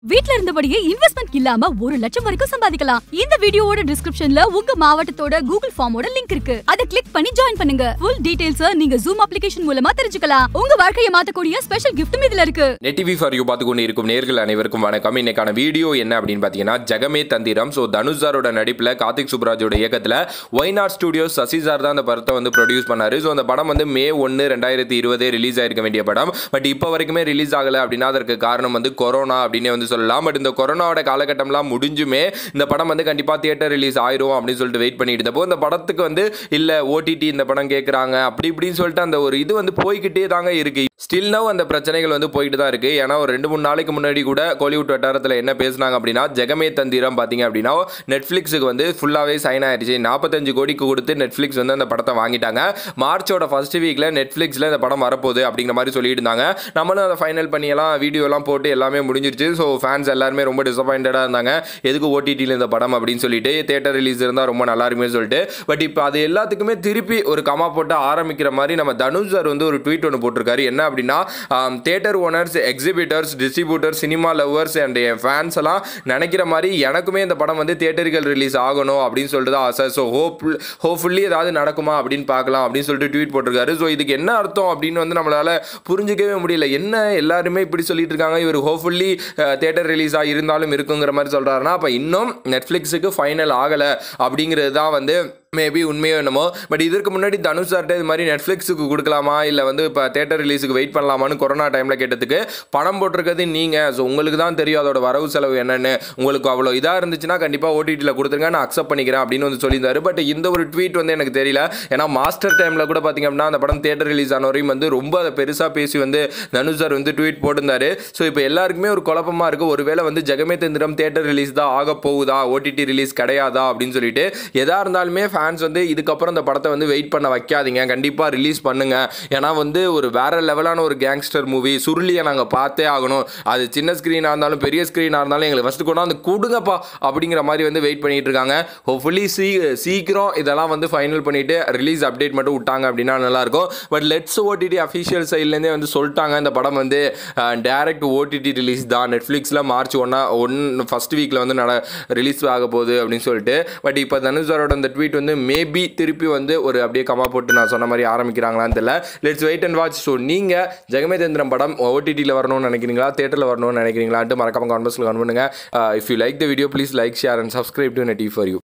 வீட்ல இருந்தபடியே இன்வெஸ்ட்மெண்ட் இல்லாம ஒரு லட்சம் வரைக்கும் சம்பாதிக்கலாம் இந்த வீடியோவோட டிஸ்கிரிப்ஷன்ல உங்க மாவட்டத்தோட கூகுள் ஃபார்மோட லிங்க் இருக்கு அதை கிளிக் பண்ணி ஜாயின் பண்ணுங்க ஃபுல் டீடைல்ஸ் நீங்க ஜூம் அப்ளிகேஷன் மூலமா தெரிஞ்சுக்கலாம் உங்க வாழ்க்கையை மாத்தக்கூடிய ஸ்பெஷல் கிஃப்ட்டும் இதுல இருக்கு நெட்டிவி ஃபார் யூ பார்த்து கொண்டு இருக்கும் நேர்கள் அனைவருக்கும் வணக்கம் இன்னைக்கான வீடியோ என்ன அப்படின்னு பார்த்தீங்கன்னா ஜெகமே தந்திரம் ஸோ தனுஷ் சாரோட நடிப்பில் கார்த்திக் சுப்ராஜோட இயக்கத்தில் ஒய்நாட் ஸ்டுடியோஸ் சசி சார் தான் அந்த படத்தை வந்து ப்ரொடியூஸ் பண்ணாரு ஸோ அந்த படம் வந்து மே ஒன்று ரெண்டாயிரத்தி இருபதே ரிலீஸ் ஆயிருக்க வேண்டிய படம் பட் இப்போ வரைக்குமே ரிலீஸ் ஆகலை அப்படின்னா அதற்கு காரணம் வந்து கொரோனா அப்படின்னே வந்து சொல்லலாம் பட் இந்த கொரோனாவோட காலகட்டம்லாம் முடிஞ்சுமே இந்த படம் வந்து கண்டிப்பாக தியேட்டர் ரிலீஸ் ஆயிரும் அப்படின்னு சொல்லிட்டு வெயிட் பண்ணிட்டு இருந்தப்போ இந்த படத்துக்கு வந்து இல்லை ஓடிடி இந்த படம் கேட்குறாங்க அப்படி இப்படின்னு சொல்லிட்டு அந்த ஒரு இது வந்து போய்கிட்டே தாங்க இருக்கு ஸ்டில் நவ் அந்த பிரச்சனைகள் வந்து போயிட்டு தான் இருக்கு ஏன்னா ஒரு ரெண்டு மூணு நாளைக்கு முன்னாடி கூட கோலிவுட் வட்டாரத்தில் என்ன பேசுனாங்க அப்படின்னா ஜெகமே தந்திரம் பார்த்தீங்க அப்படின்னா நெட்ஃப்ளிக்ஸுக்கு வந்து ஃபுல்லாகவே சைன் ஆயிடுச்சு நாற்பத்தஞ்சு கோடிக்கு கொடுத்து நெட்ஃப்ளிக்ஸ் வந்து அந்த படத்தை வாங்கிட்டாங்க மார்ச்சோட ஃபர்ஸ்ட் வீக்கில் நெட்ஃப்ளிக்ஸில் இந்த படம் வரப்போகுது அப்படிங்கிற மாதிரி சொல்லிட்டு இருந்தாங்க நம்மளும் அதை ஃபைனல் பண்ணியெல்லாம் வீடியோலாம் போட்டு எல்லாமே முடிஞ்சிருச்சு ஸோ ஃபேன்ஸ் எல்லாருமே ரொம்ப டிசப்பாயிண்டடாக இருந்தாங்க எதுக்கு ஓடிடியில் இந்த படம் அப்படின்னு சொல்லிட்டு தேட்டர் ரிலீஸ் இருந்தால் ரொம்ப நல்லா இருக்குமே சொல்லிட்டு பட் இப்போ அது எல்லாத்துக்குமே திருப்பி ஒரு கமா போட்டு ஆரம்பிக்கிற மாதிரி நம்ம தனுஷ் சார் வந்து ஒரு ட்வீட் ஒன்று போட்டிருக்காரு என்ன அப்படின்னா theatre owners exhibitors distributors cinema lovers and என் ஃபேன்ஸ் எல்லாம் நினைக்கிற மாதிரி எனக்குமே இந்த படம் வந்து தேட்டர்கள் ரிலீஸ் ஆகணும் அப்படின்னு சொல்லிட்டு தான் ஆசை ஸோ ஹோப் ஹோப்ஃபுல்லி ஏதாவது நடக்குமா அப்படின்னு பார்க்கலாம் அப்படின்னு சொல்லிட்டு ட்வீட் போட்டிருக்காரு ஸோ இதுக்கு என்ன அர்த்தம் அப்படின்னு வந்து நம்மளால புரிஞ்சிக்கவே முடியல என்ன எல்லாருமே இப்படி சொல்லிட்டு இருக்காங்க இவர் ஹோப்ஃபுல்லி தேட்டர் ரிலீஸாக இருந்தாலும் இருக்குங்கிற மாதிரி சொல்கிறாருன்னா அப்போ இன்னும் நெட்ஃப்ளிக்ஸுக்கு ஃபைனல் ஆகலை அப்படிங்கிறது தான் வந்து மேபி உண்மையோ என்னமோ பட் இதற்கு முன்னாடி தனுஷ் சார்ட்ட இது மாதிரி நெட்ஃப்ளிக்ஸுக்கு கொடுக்கலாமா இல்லை வந்து இப்போ தேட்டர் ரிலீஸுக்கு வெயிட் பண்ணலாமான்னு கொரோனா டைமில் கேட்டதுக்கு படம் போட்டிருக்கிறது நீங்கள் ஸோ உங்களுக்கு தான் தெரியும் அதோட வரவு செலவு என்னென்னு உங்களுக்கு அவ்வளோ இதாக இருந்துச்சுன்னா கண்டிப்பாக ஓடிடியில் கொடுத்துருங்க நான் அக்செப்ட் பண்ணிக்கிறேன் அப்படின்னு வந்து சொல்லியிருந்தாரு பட் இந்த ஒரு ட்வீட் வந்து எனக்கு தெரியல ஏன்னா மாஸ்டர் டைமில் கூட பார்த்தீங்க அப்படின்னா அந்த படம் தேட்டர் ரிலீஸ் ஆன வரையும் வந்து ரொம்ப அதை பெருசாக பேசி வந்து தனுஷ் சார் வந்து ட்வீட் போட்டிருந்தாரு ஸோ இப்போ எல்லாருக்குமே ஒரு குழப்பமாக இருக்குது ஒருவேளை வந்து ஜெகமே தந்திரம் தேட்டர் ரிலீஸ் தான் ஆக போகுதா ஓடிடி ரிலீஸ் கிடையாதா அப்படின்னு சொல்லிட்டு எதாக இருந்தாலுமே ஃபேன்ஸ் வந்து இதுக்கப்புறம் இந்த படத்தை வந்து வெயிட் பண்ண வைக்காதீங்க கண்டிப்பாக ரிலீஸ் பண்ணுங்க ஏன்னா வந்து ஒரு வேற லெவலான ஒரு கேங்ஸ்டர் மூவி சுருளியை நாங்கள் பார்த்தே ஆகணும் அது சின்ன ஸ்க்ரீனாக இருந்தாலும் பெரிய ஸ்க்ரீனாக இருந்தாலும் எங்களுக்கு ஃபஸ்ட்டு கொண்டாந்து கொடுங்கப்பா அப்படிங்கிற மாதிரி வந்து வெயிட் பண்ணிட்டு இருக்காங்க ஹோப்ஃபுல்லி சீ சீக்கிரம் இதெல்லாம் வந்து ஃபைனல் பண்ணிட்டு ரிலீஸ் அப்டேட் மட்டும் விட்டாங்க அப்படின்னா நல்லாயிருக்கும் பட் லெட்ஸ் ஓடிடி அஃபிஷியல் சைட்லேருந்தே வந்து சொல்லிட்டாங்க இந்த படம் வந்து டேரக்ட் ஓடிடி ரிலீஸ் தான் நெட்ஃப்ளிக்ஸில் மார்ச் ஒன்னா ஒன் ஃபஸ்ட் வீக்கில் வந்து நட ரிலீஸ் ஆக போகுது அப்படின்னு சொல்லிட்டு பட் இப்போ தனுஷாரோட அந்த ட்வீட் வந்து மேபி திருப்பி வந்து ஒரு அப்படியே கமா போட்டு நான் சொன்ன மாதிரி ஆரம்பிக்கிறாங்களான்னு தெரியல let's wait and watch so நீங்கள் ஜெகமேதேந்திரம் படம் ஓடிடியில் வரணும்னு நினைக்கிறீங்களா தேட்டரில் வரணும்னு நினைக்கிறீங்களான்ட்டு மறக்காம கான்வர்ஸில் கவன் பண்ணுங்க if you like the video please like share and subscribe to Netty for you